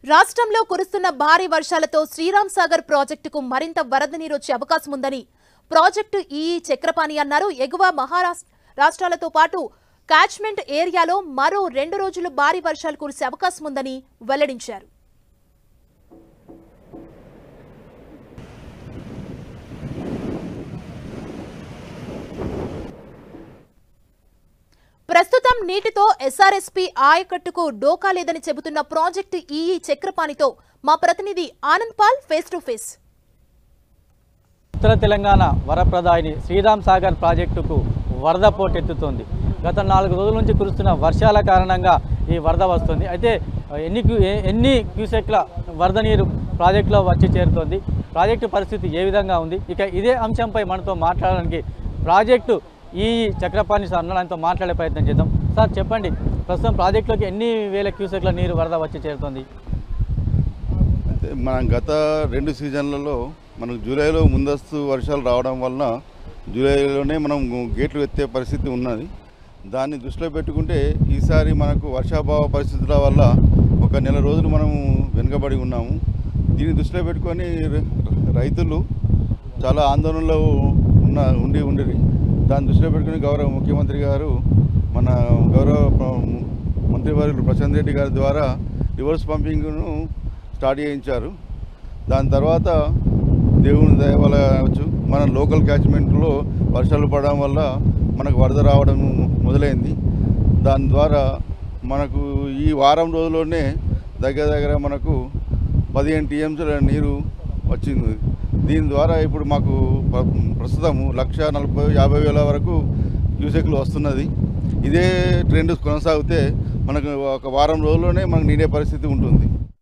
రాష్ట్రంలో కురుస్తున్న భారీ వర్షాలతో శ్రీరామ్ సాగర్ ప్రాజెక్టుకు మరింత వరద నీరు వచ్చే అవకాశం ఉందని ప్రాజెక్టు ఈఈ చక్రపాణి అన్నారు ఎగువ మహారాష్ట్ర రాష్ట్రాలతో పాటు కాచ్మెంట్ ఏరియాలో మరో రెండు రోజులు భారీ వర్షాలు కురిసే అవకాశం ఉందని వెల్లడించారు ప్రస్తుతం నీటితో ఎస్ఆర్ఎస్పీ ఆయకట్టుకు డోకా లేదని చెబుతున్న ప్రాజెక్టు ఈఈ చక్రపాణితో మా ప్రతినిధి Anand Paul face to face ఉత్తర తెలంగాణ వరప్రదాయిని శ్రీరామ్ సాగర్ ప్రాజెక్టుకు వరద పోటెత్తుతోంది గత నాలుగు రోజుల నుంచి కురుస్తున్న వర్షాల కారణంగా ఈ వరద వస్తుంది అయితే ఎన్ని క్యూ ఎ- ఎన్ని క్యూసెక్ల వరద నీరు ప్రాజెక్టులో వచ్చి చేరుతోంది ప్రాజెక్టు పరిస్థితి ఏ విధంగా ఉంది ఇక ఇదే అంశంపై మనతో మాట్లాడడానికి ప్రాజెక్టు ఈ చక్రపాణి సార్ ఉన్నారు. ఆయనతో మాట్లాడే ప్రయత్నం చేద్దాం సార్ చెప్పండి ప్రస్తుతం ప్రాజెక్టులోకి ఎన్ని వేల క్యూసెక్ల నీరు వరద వచ్చి చేరుతోంది అయితే మనం గత రెండు సీజన్లలో మనకు జూలైలో ముందస్తు వర్షాలు రావడం వలన జూలైలోనే మనం గేట్లు ఎత్తే పరిస్థితి ఉన్నది దాన్ని దృష్టిలో పెట్టుకుంటే ఈసారి మనకు వర్షాభావ పరిస్థితుల వల్ల ఒక నెల రోజులు మనము వెనుకబడి ఉన్నాము దీన్ని దృష్టిలో పెట్టుకొని ర- రైతులు చాలా ఆందోళనలో ఉన్న ఉండి ఉండి దాన్ని దృష్టిలో పెట్టుకుని గౌరవ ముఖ్యమంత్రి గారు మన గౌరవ ప్ర- మంత్రివర్యులు ప్రశాంత్ రెడ్డి గారి ద్వారా రివర్స్ పంపింగ్ను స్టార్ట్ చేయించారు దాని తర్వాత దేవుని దయ వల్ల కావచ్చు మన లోకల్ క్యాచ్మెంట్లో వర్షాలు పడడం వల్ల మనకు వరద రావడం మొదలైంది దాని ద్వారా మనకు ఈ వారం రోజుల్లోనే దగ్గర దగ్గర మనకు పదిహేను టీఎంసీల నీరు వచ్చింది దీని ద్వారా ఇప్పుడు మాకు ప్ర- ప్రస్తుతము లక్ష నలభై యాభై వేల వరకు క్యూసెక్లు వస్తున్నది ఇదే ట్రెండ్ కొనసాగితే మనకు ఒక వారం రోజుల్లోనే మనకు నీడే పరిస్థితి ఉంటుంది